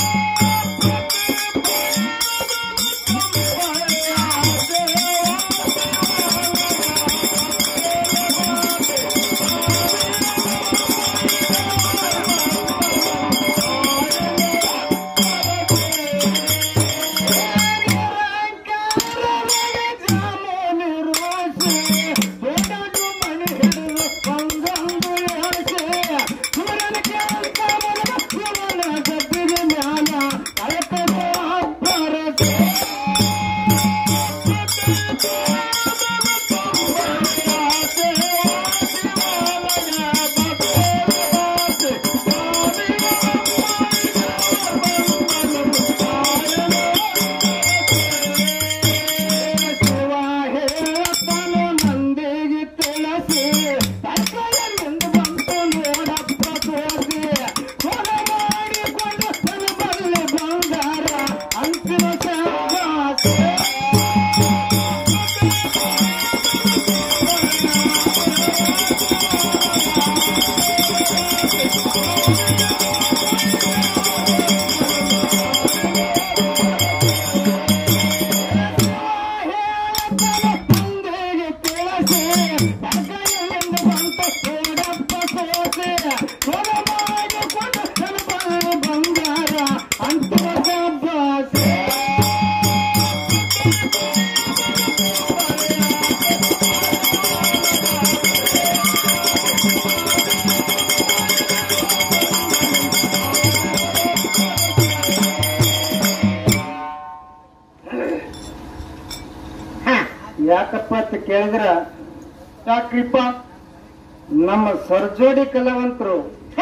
ಯಾಕಪ್ಪ ಅಂತ ಕೇಳಿದ್ರ ಯಾಕ್ರಿಪ್ಪ ನಮ್ಮ ಸರ್ಜೋಡಿ ಕಲಾವಂತರು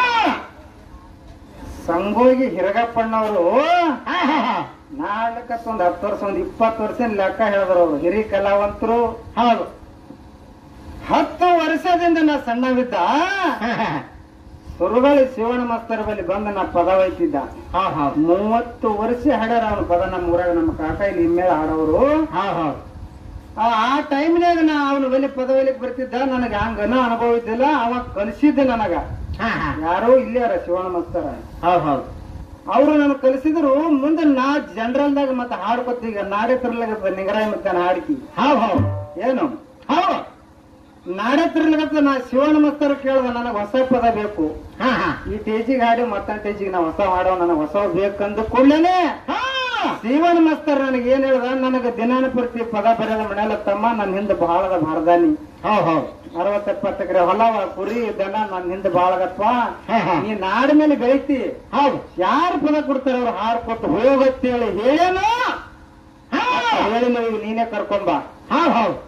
ಸಂಗೋಗಿ ಹಿರಗಪ್ಪಣ್ಣವರು ನಾಲ್ಕತ್ತ ಒಂದ್ ಹತ್ತು ವರ್ಷ ಒಂದ್ ಇಪ್ಪತ್ತು ವರ್ಷ ಲೆಕ್ಕ ಹೇಳಿದ್ರು ಅವ್ರು ಹಿರಿ ಕಲಾವಂತರು ಹೌದು ಹತ್ತು ವರ್ಷದಿಂದ ನಾ ಸಣ್ಣವಿದ್ದ ಸುರುಗಳಿ ಶಿವಣ ಮಾಸ್ತರ್ ಬಳಿ ಬಂದ ನಾ ಪದ ಒಯ್ತಿದ್ದ ಮೂವತ್ತು ವರ್ಷ ಹಾಡ್ಯಾರ ಅವನ ಪದ ನಮ್ಮ ಊರಾಗ ನಮ್ಮ ಕಾಕ ಇಲ್ಲಿ ಇಮ್ಮೇಳ ಹಾಡೋರು ಆ ಆ ಟೈಮ್ನಾಗ ನಾ ಅವನ ಬಲಿ ಪದ ಒಯ್ಲಿಕ್ ಬರ್ತಿದ್ದ ನನಗ ಹಂಗನ ಅನುಭವ ಇದ್ದಿಲ್ಲ ಅವ ಕಲಿಸಿದ್ದ ನನಗ ಯಾರೋ ಇಲ್ಲೇ ಅರ ಶಿವಣ ಮಾಸ್ತರ ಅವ್ರು ನನಗೆ ಕಲಿಸಿದ್ರು ಮುಂದೆ ನಾ ಜನರಲ್ದಾಗ ಮತ್ತೆ ಹಾಡ್ಕೊತ ಈಗ ನಾಡೆ ತಿರ್ಲಾಗತ್ತ ನಿಗರಾಯಿ ಮತ್ತೆ ಹಾಡ್ಕಿ ಏನು ನಾಡೆ ತಿರ್ಲಾಗತ್ತ ನಾ ಶಿವಣ ಮಾಸ್ತರ ಕೇಳ್ದ ನನಗೆ ಹೊಸ ಪದ ಬೇಕು ಈ ಟೇಜಿಗೆ ಹಾಡಿ ಮತ್ತೊಂದು ಟೇಜಿಗೆ ನಾ ಹೊಸ ಮಾಡೋ ನನಗೆ ಹೊಸ ಬೇಕಂದ ಕೂಡಲೇನೆ ಶಿವನ ಮಾಸ್ತರ್ ನನಗೆ ಏನ್ ಹೇಳ್ದ ನನಗೆ ದಿನಾನುಪೂರ್ತಿ ಪದ ಬರೆದ ಮನೆಯಲ್ಲ ತಮ್ಮ ನನ್ನ ಹಿಂದೆ ಬಹಳದ ಭಾರದಾನಿ ಅರವತ್ತ ಎಪ್ಪತ್ತು ಎಕರೆ ಹೊಲವ ಕುರಿ ದನ ನನ್ನ ಹಿಂದೆ ಬಾಳಗಪ್ಪ ನೀ ನಾಡ ಮೇಲೆ ಬೆಳಿತಿ ಹೌದು ಯಾರು ಪದ ಕೊಡ್ತಾರ ಅವ್ರು ಹಾಡು ಕೊಟ್ಟು ಹೋಗತ್ತೇಳಿ ಹೇಳೇನು ಹೇಳಿ ನೀವು ನೀನೇ ಕರ್ಕೊಂಬ ಹೌದು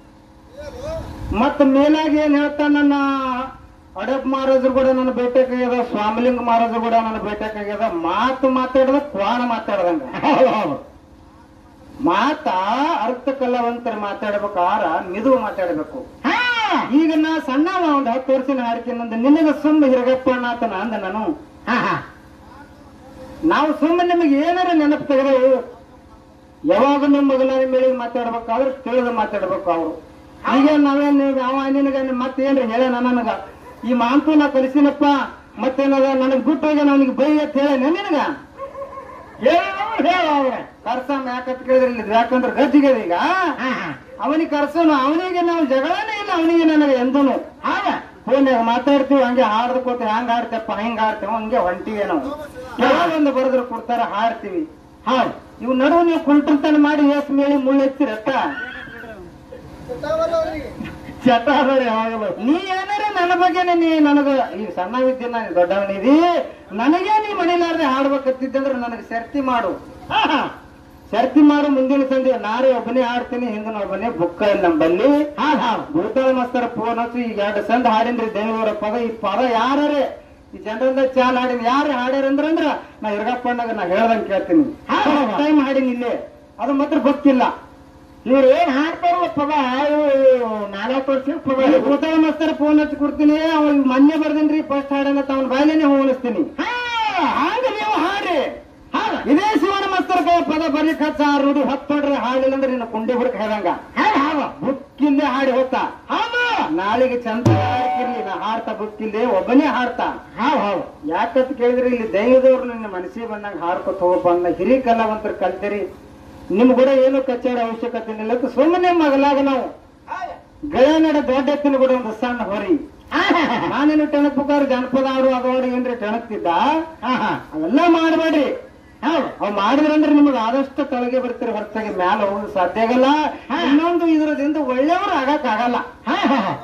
ಮತ್ತ ಮೇಲಾಗಿ ಏನ್ ಹೇಳ್ತಾನ ನನ್ನ ಅಡಪ್ ಮಹಾರಾಜರು ಕೂಡ ನನ್ನ ಭೇಟಿಯಾಗ್ಯದ ಸ್ವಾಮಿಲಿಂಗ ಮಹಾರಾಜರು ಕೂಡ ನನ್ನ ಭೇಟಿಯಾಗ್ಯದ ಮಾತು ಮಾತಾಡದ ಕ್ವಾಣ ಮಾತಾಡದಂಗ ಮಾತ ಅರ್ಥ ಕಲಾವಂತರ ಮಾತಾಡ್ಬೇಕಾರ ಮಿದು ಮಾತಾಡ್ಬೇಕು ಈಗ ನಾ ಸಣ್ಣವ ಒಂದ್ ಹತ್ತು ವರ್ಷನ ಹಾಡ್ತೀನಂದ ನಿನಗ ಸುಮ್ಮ ಹಿರಗಪ್ಪ ನಾತನ ಅಂದ ನಾನು ನಾವು ಸುಮ್ಮನೆ ನಿಮಗೆ ಏನಾರ ನೆನಪು ತೆಗೆದವು ಯಾವಾಗ ನಿಮ್ಮ ಮಗನ ಮೇಲೆ ಮಾತಾಡ್ಬೇಕಾದ್ರೆ ತಿಳಿದು ಮಾತಾಡ್ಬೇಕು ಅವರು ಈಗ ನಾವೇನ್ ಈಗ ಅವ ನಿನಗ ಮತ್ತೇನ್ರಿ ಹೇಳ ನನಗ ಈ ಮಾಂತು ನಾ ಕಲಿಸಿನಪ್ಪ ಮತ್ತೇನದ ನನಗ್ ಬಿಟ್ಟು ಹೋಗಿ ಅವನಿಗೆ ಬೈ ಅಂತ ಹೇಳ ನಿನಗ ಕರ್ಸಮ್ ಯಾಕಂತ ಕೇಳಿದ್ರೆ ಇಲ್ಲಿ ಯಾಕಂದ್ರೆ ಗಜ್ಜಿಗೆ ಈಗ ಅವನಿಗೆ ಕರ್ಸೋನು ಅವನಿಗೆ ನಾವು ಜಗಳನೇ ಇಲ್ಲ ಅವನಿಗೆ ನನಗೆ ಎಂದನು ಫೋನ್ಯಾಗ ಮಾತಾಡ್ತೀವಿ ಹಂಗೆ ಹಾಡ್ಕೋತ ಹಂಗ ಹಾಡ್ತೇಪ್ಪ ಹಿಂಗ ಹಾಡ್ತೇವ ಹಂಗೆ ಹೊಂಟಿವಿ ನಾವು ಯಾವೊಂದು ಬರೆದ್ರು ಕೊಡ್ತಾರ ಹಾಡ್ತೀವಿ ಹೌದು ಇವ್ ನಡುವು ನೀವು ಕುಂಟರ್ತನ ಮಾಡಿ ಎಸ್ ಮೇಳಿ ಮುಳ್ಳೆತ್ತಿರತ್ತ ಚಟಾರರಿ ಆಗಲ್ಲ ನೀ ಏನಾರ ನನ್ನ ಬಗ್ಗೆನೆ ನೀ ನನಗ ಈ ಸಣ್ಣವಿದ್ದೆ ನಾನು ದೊಡ್ಡವನಿದಿ ನನಗೆ ನೀ ಮಣಿಲಾರ್ದೆ ಹಾಡ್ಬೇಕತ್ತಿದ್ದಂದ್ರೆ ನನಗೆ ಸರ್ತಿ ಮಾಡು ಆಹಾ. ಸರ್ತಿ ಮಾಡು ಮುಂದಿನ ಸಂಜೆ ನಾರೇ ಒಬ್ಬನೇ ಹಾಡ್ತೀನಿ ಹಿಂದಿನ ಒಬ್ಬನೇ ಬುಕ್ಕ ಇಲ್ಲ ನಮ್ಮಲ್ಲಿ ಭೂತಾಳ ಮಾಸ್ತರ ಫೋನ್ ಹಚ್ಚಿ ಈಗ ಎರಡು ಸಂದ ಹಾಡಿನ್ರಿ ದೇವರ ಪದ ಈ ಪದ ಯಾರೇ ಈ ಜನರಿಂದ ಚಾಲ್ ಹಾಡಿನ ಯಾರು ಹಾಡ್ಯಾರ ಅಂದ್ರ ಅಂದ್ರ ನಾ ಇರ್ಗಪ್ಪಣ್ಣಗ ನಾ ಹೇಳ್ದಂಗ್ ಕೇಳ್ತೀನಿ ಟೈಮ್ ಹಾಡಿನ ಇಲ್ಲೇ ಅದು ಮಾತ್ರ ಗೊತ್ತಿಲ್ಲ ಇವ್ರು ಏನ್ ಹಾಡ್ತಾರೋ ಪದ ನಾಲ್ಕು ವರ್ಷ ಪದ ಭೂತಾಳ ಮಾಸ್ತರ ಫೋನ್ ಹಚ್ಚಿ ಕೊಡ್ತೀನಿ ಅವ ಮೊನ್ನೆ ಬರ್ದೇನ್ರಿ ಫಸ್ಟ್ ಹಾಡನ್ನ ಅವನ ಬಾಯಿಲೇನೆ ಹೋಲಿಸ್ತೀನಿ ಹಂಗ ನೀವು ಹಾಡ್ರಿ ಇದೇ ಶಿವನ ಮಾಸ್ತರ್ ಕೈ ಪದ ಬರ್ಲಿಕ್ಕೆ ಹಚ್ಚ ಆ ರೂಢಿ ಹತ್ತೊಡ್ರಿ ಹಾಡಿಲ್ಲ ಅಂದ್ರೆ ನಿನ್ನ ಕುಂಡಿ ಹುಡುಕ ಹೇಳ್ದಂಗ ಬುಕ್ಕಿಂದೆ ಹಾಡಿ ಹೋತ ನಾಳೆಗೆ ಚಂದ ಹಾಡ್ತಿರ್ಲಿ ನಾ ಹಾಡ್ತಾ ಬುಕ್ಕಿಲ್ದೆ ಒಬ್ಬನೇ ಹಾಡ್ತಾ ಹೌದ್ ಹೌದ್ ಯಾಕಂತ ಕೇಳಿದ್ರೆ ಇಲ್ಲಿ ದೈವದವ್ರು ನಿನ್ನ ಮನಸ್ಸಿಗೆ ಬಂದಂಗ ಹಾಡ್ಕೊತ ಹೋಗಪ್ಪ ಅಂದ ಹಿರಿ ಕಲಾವಂತರು ಕಲ್ತಿರಿ ನಿಮ್ ಕೂಡ ಏನು ಕಚ್ಚಾಡ ಅವಶ್ಯಕತೆ ಇಲ್ಲ ಅಂತ ಸುಮ್ಮನೆ ಮಗಲಾಗ ನಾವು ಗಳನಡ ದೊಡ್ಡ ಎತ್ತಿನ ಕೂಡ ಒಂದು ಸಣ್ಣ ಹೊರಿ ನಾನೇನು ಟಣಕ್ಬೇಕಾದ್ರೆ ಜನಪದ ಆಡು ಅದೋಡು ಏನ್ರಿ ಟಣಕ್ತಿದ್ದ ಹಾ ಹಾ ಅವೆಲ್ಲ ಮಾಡಬೇಡ್ರಿ ಹೌದ್ ಅವ್ ಮಾಡಿದ್ರಂದ್ರೆ ನಿಮಗೆ ಆದಷ್ಟು ತಳಗೆ ಬರ್ತೀರಿ ಹೊರತಾಗಿ ಮ್ಯಾಲ ಹೋಗೋದು ಸಾಧ್ಯ ಆಗಲ್ಲ ಹಾ. ಇನ್ನೊಂದು ಇದ್ರದಿಂದ ಒಳ್ಳೆಯವ್ರು ಆಗಕ್ ಆಗಲ್ಲ ಹಾ ಹಾ ಹಾ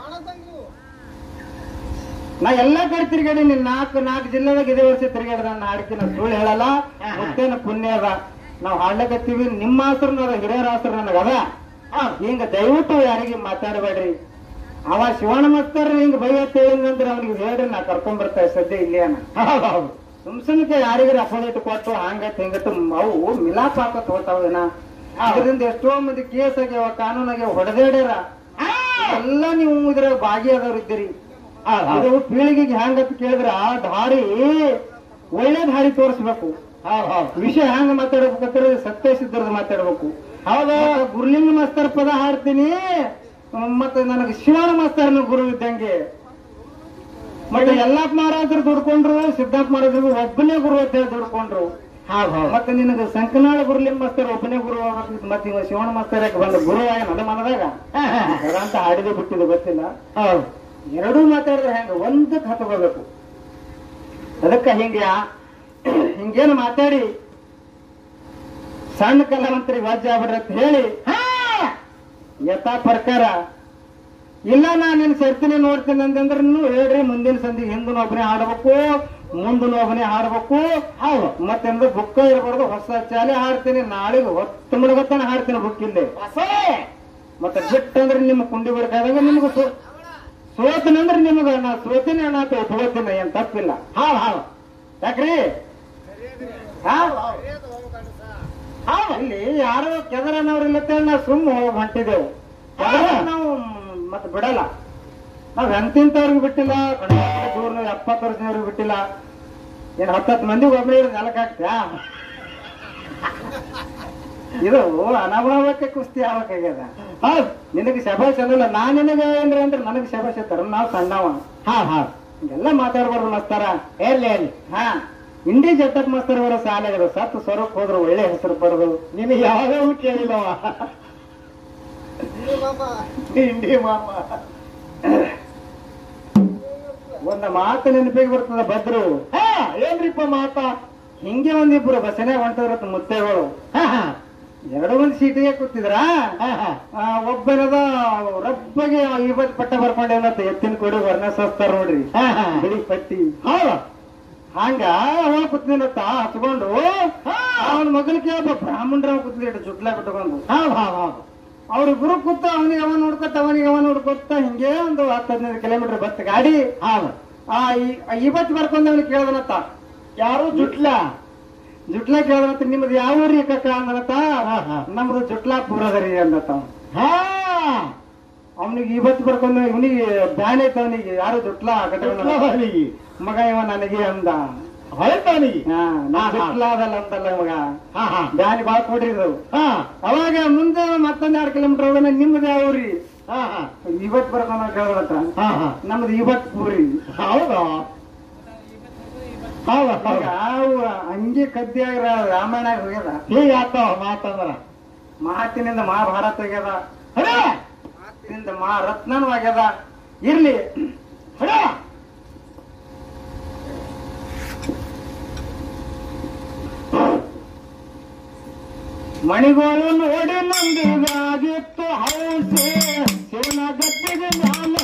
ನಾ ಎಲ್ಲಾ ಕಡೆ ತಿರುಗಾಡಿ ನೀನ್ ನಾಲ್ಕು ನಾಲ್ಕು ಜಿಲ್ಲೆದಾಗ ಇದೇ ವರ್ಷ ತಿರುಗಾಡಿದ ನನ್ನ ಹಾಡಿಕೆ ನಾ ಸುಳ್ಳು ಹೇಳಲ್ಲ ಹಾ. ಮುತ್ತೇನ ಪುಣ್ಯ ಅದ ನಾವ್ ಹಾಡ್ಲಕತ್ತೀವಿ ನಿಮ್ಮ ಆಸರು ಅದ ಹಿರಿಯರ ಆಸರು ನನಗ ಅದ ಹಿಂಗ ದಯವಿಟ್ಟು ಯಾರಿಗೆ ಮಾತಾಡಬೇಡ್ರಿ ಅವ ಶಿವಣ್ಣ ಮಸ್ತರ್ ಹಿಂಗ ಬೈಯತ್ ಹೇಳಿದಂದ್ರೆ ಅವ್ನಿಗೆ ಹೇಳ್ರಿ ನಾ ಕರ್ಕೊಂಡ್ ಬರ್ತಾ ಸದ್ಯ ಇಲ್ಲಿ ಅನ್ನ ಹೌದ್ ಹೌದ್ ಸುಮ್ ಸುಮ್ಕೆ ಯಾರಿಗಾರ ಅಪೋಸಿಟ್ ಕೊಟ್ಟು ಹಂಗತ್ ಹಿಂಗತ್ ಅವು ಮಿಲಾಪ್ ಹಾಕತ್ ಹೋಗ್ತಾವೇನ ಅದರಿಂದ ಎಷ್ಟೋ ಮಂದಿ ಕೇಸ್ ಆಗ್ಯಾವ ಕಾನೂನ್ ಆಗ್ಯಾವ ಹೊಡೆದಾಡ್ಯಾರ ಎಲ್ಲ ನೀವು ಇದ್ರಾಗ ಭಾಗಿಯಾದವ್ರು ಇದ್ದೀರಿ ಹೌದ್ ಹೌದ್ ಇದು ಪೀಳಿಗೆಗೆ ಹೆಂಗತ್ ಕೇಳಿದ್ರ ಆ ದಾರಿ ಒಳ್ಳೆ ದಾರಿ ತೋರಿಸ್ಬೇಕು ಹೌದ್ ಹೌದ್ ವಿಷಯ ಹೆಂಗ ಮಾತಾಡ್ಬೇಕಂದ್ರೆ ಸತ್ಯ ಸಿದ್ಧರದ ಮಾತಾಡ್ಬೇಕು ಹೌದು ಮತ್ತೆ ಗುರುಲಿಂಗ ಮಾಸ್ತರ್ ಪದ ಹಾಡ್ತೀನಿ ಮತ್ತೆ ನನಗೆ ಶಿವನ ಮಾಸ್ತರ್ನ ಗುರು ಇದ್ದಂಗೆ ಮತ್ತೆ ಎಲ್ಲಪ್ಪ ಮಹಾರಾಜರು ದುಡ್ಕೊಂಡ್ರು ಸಿದ್ಧಾರ್ಥ ಮಹಾರಾಜರು ಒಬ್ಬನೇ ಗುರು ಅಂತ ಹೇಳಿ ದುಡ್ಕೊಂಡ್ರು ಹೌದ್ ಹೌದ್ ಮತ್ತೆ ನಿನಗೆ ಸಂಕನಾಳ ಗುರುಲಿಂಗ ಮಾಸ್ತರ್ ಒಬ್ಬನೇ ಗುರು ಆಗ್ಬೇಕಿತ್ತು. ಮತ್ತೆ ಇವ ಶಿವನ ಮಾಸ್ತರ್ ಯಾಕೆ ಬಂದ ಗುರು ಆಗಿ ನನ್ನ ಮನದಾಗ ಹಾ ಹಾ ಅದ ಅಂತ ಹಾಡಿದೆ ಬಿಟ್ಟಿದ್ದು ಗೊತ್ತಿಲ್ಲ ಹೌದ್ ಎರಡೂ ಮಾತಾಡಿದ್ರೆ ಹೆಂಗ ಒಂದಕ್ಕೆ ಹತ್ಕೋಬೇಕು ಅದಕ್ಕ ಹಿಂಗ ಹಿಂಗೇನು ಮಾತಾಡಿ ಸಣ್ಣ ಕಲಾವಂತರಿಗೆ ವಾಜ್ಯ ಆಗ್ಬಿಡ್ರಿ ಅಂತ ಹೇಳಿ ಹಾ ಯಥಾ ಪ್ರಕಾರ ಇಲ್ಲ ನಾನು ನಿನ್ ಸೇರ್ತೀನಿ ನೋಡ್ತೀನಿ ಅಂತಂದ್ರೆ ನೀವು ಹೇಳ್ರಿ ಮುಂದಿನ ಸಂದಿಗೆ ಹಿಂದೂ ಒಬ್ಬನೇ ಹಾಡ್ಬೇಕು ಮುಂದೂ ಒಬ್ಬನೇ ಹಾಡ್ಬೇಕು ಹೌದು ಮತ್ತೆ ಬುಕ್ಕ ಇರಬಾರ್ದು ಹೊಸ ಚಾಲೆ ಹಾಡ್ತೀನಿ ನಾಳೆಗೆ ಹೊತ್ತು ಮುಳುಗತ್ತಾನ ಹಾಡ್ತೀನಿ ಬುಕ್ ಇಲ್ಲಿ ಹೊಸೇ ಮತ್ತೆ ಬಿಟ್ಟಂದ್ರೆ ನಿಮ್ಮ ಕುಂಡಿ ಬರ್ಕಾದಾಗ ನಿಮ್ಗೆ ಸೋ ಸೋತನಂದ್ರೆ ನಿಮ್ಗ ನಾ ಸೋತೀನಿ ಅಣ್ಣ ಅಂತ ಒಪ್ಕೋತೀನಿ ಏನ್ ತಪ್ಪಿಲ್ಲ ಹೌದ್ ಹೌದ್ ಯಾಕ್ರಿ ಹಾ? ಹೌದ್ ಇಲ್ಲಿ ಯಾರೋ ಕೆದರನವ್ರು ಇಲ್ಲತ್ತೆ ನಾವು ಸುಮ್ಮ ಹೋಗಿ ಹೊಂಟಿದೆವು ಕೆದರ ನಾವು ಮತ್ತೆ ಬಿಡಲ್ಲ ನಾವ್ ಎಂತಿಂತವ್ರಿಗೆ ಬಿಟ್ಟಿಲ್ಲ ದೂರ ಎಪ್ಪತ್ತು ವರ್ಷದವ್ರಿಗೆ ಬಿಟ್ಟಿಲ್ಲ ಏನ್ ಹತ್ತತ್ತು ಮಂದಿಗೆ ಒಬ್ಬರೇ ನೆಲಕ್ ಹಾಕ್ತ್ಯಾ ಇದು ಅನಾಭಾವಕ್ಕೆ ಕುಸ್ತಿ ಆಗ್ಬೇಕಾಗ್ಯದ ಹೌದ್ ನಿನಗೆ ಶಬಾಷ್ ಅನ್ನಲ್ಲ ನಾ ನಿನಗೆ ಏನ್ರಿ ಅಂದ್ರೆ ನನಗೆ ಶಬಾಷ್ ಅಂತಾರ ನಾವು ಸಣ್ಣವ ಹೌದ್ ಹೌದ್ ಹಿಂಗೆಲ್ಲ ಮಾತಾಡ್ಬಾರ್ದು ಮಸ್ತಾರ ಎಲ್ಲಿ ಎಲ್ಲಿ ಹಾ ಇಂಡಿ ಜಟ್ಟಕ್ ಮಸ್ತರ್ ಅವರ ಶಾಲೆಗಳು ಸತ್ತು ಸ್ವರೂಪ್ ಹೋದ್ರು ಒಳ್ಳೆ ಹೆಸರು ಪಡೆದು ನಿನಗೆ ಯಾವಾಗ ಕೇಳಿಲ್ಲವ ಇಂಡಿ ಮಾಮ ಒಂದ ಮಾತು ನೆನಪಿಗೆ ಬರ್ತದ ಭದ್ರು ಹಾ ಏನ್ರಿಪ್ಪ ಮಾತಾ ಹಿಂಗೆ ಒಂದಿಬ್ರು ಬಸ್ಸನ್ಯಾಗ ಹೊಂಟಿದ್ರತ್ತ ಮುತ್ತೆಗಳು ಹಾ ಹಾ ಎರಡು ಮಂದಿ ಸೀಟಿಗೆ ಕೂತಿದ್ರ ಹಾ ಹಾ ಆ, ಒಬ್ಬನದ ರಬ್ಬಗೆ ಇವತ್ ಪಟ್ಟ ಬರ್ಕೊಂಡೇನತ್ತ ಎತ್ತಿನ ಕೊಡಿ ವರ್ಣ ಸಸ್ತಾರ ನೋಡ್ರಿ ಹಾ ಹಾ ಬಿಳಿ ಪಟ್ಟಿ ಹೌದು ಹಂಗ ಅವ ಕೂತ್ನಿನತ್ತ ಹಚ್ಕೊಂಡು ಅವನ ಮಗನಿಗೆ ಒಬ್ಬ ಬ್ರಾಹ್ಮಣರ ಕೂತಿದ್ರು ಜುಟ್ಲ ಬಿಟ್ಕೊಂಡು ಹೌದು ಹೌದು ಹೌದು ಅವ್ರಿಬ್ರು ಕೂತ ಅವನಿಗೆ ಅವ ನೋಡ್ಕೊತ ಅವನಿಗೆ ಅವ ನೋಡ್ಕೊತ ಹಿಂಗೆ ಒಂದು ಹತ್ತು ಹದಿನೈದು ಕಿಲೋಮೀಟರ್ ಬತ್ ಗಾಡಿ ಹೌದು ಆ ಈ- ಇವತ್ ಬರ್ಕೊಂಡ್ ಅವನಿಗೆ ಕೇಳ್ದನತ್ತ ಯಾರು ಜುಟ್ಲ ಜುಟ್ಲ ಕೇಳ್ದನತ್ತ ನಿಮ್ದು ಯಾವ ಊರಿ ಕಕ್ಕ ಅಂದನತ್ತ ಹಾ, ಹಾ. ನಮ್ದು ಜುಟ್ಲಾಪುರ ಅದರಿ ಅಂದತ್ತ ಅವ. ಹಾ ಅವನಿಗೆ ಇವತ್ತು ಬರ್ಕೊಂಡು ಇವನಿಗೆ ಬ್ಯಾನ್ ಐತ ಅವನಿಗೆ ಯಾರು ಜುಟ್ಲ ಕಟ್ಟವನ ಜುಟ್ಲವನಿಗೆ ಮಗ ಇವ ನನಗೆ ಅಂದ ಹೊಳ್ತವನಿಗೆ ಹಾ ನಾ ಹಾ, ಹಾ. ಜುಟ್ಲ ಅದಲ್ಲ ಅಂತಲ್ಲ ಮಗ ಹಾ ಹಾ ಬ್ಯಾನಿ ಬಾಳ ಕೊಡಿದ್ರು ಹಾ ಅವಾಗ ಮುಂದೆ ಮತ್ತೊಂದ್ ಎರಡು ಕಿಲೋಮೀಟರ್ ಹೋಗೋಣ ನಿಮ್ದು ಯಾವ ಊರಿ ಹಾ ಹಾ ಇವತ್ ಬರ್ಕೊಂಡು ಕೇಳ್ದನತ್ತ ಹಾ ಹಾ ನಮ್ದು ಇವತ್ ಪೂರಿ ಹೌದು ಹೌದು ಹೌದು ಯಾವ ಹಂಗೆ ಕದ್ದಿಯಾಗ ರಾಮಾಯಣ ಹೋಗ್ಯದ ಹೀಗಾಗ್ತಾವ ಮಾತಂದ್ರ ಮಾತಿನಿಂದ ಮಹಾಭಾರತ ಹೋಗ್ಯದ ಹರೇ ಮಾತಿನಿಂದ ಮಹಾರತ್ನನೂ ಆಗ್ಯದ ಇರ್ಲಿ ಹರೇ ಮಣಿಗಳು ನೋಡಿ ನಂದಿಗಾಗಿತ್ತು ಹೌಸೆ ಶಿವನ ಗದ್ದಿಗೆ ಮ್ಯಾಲ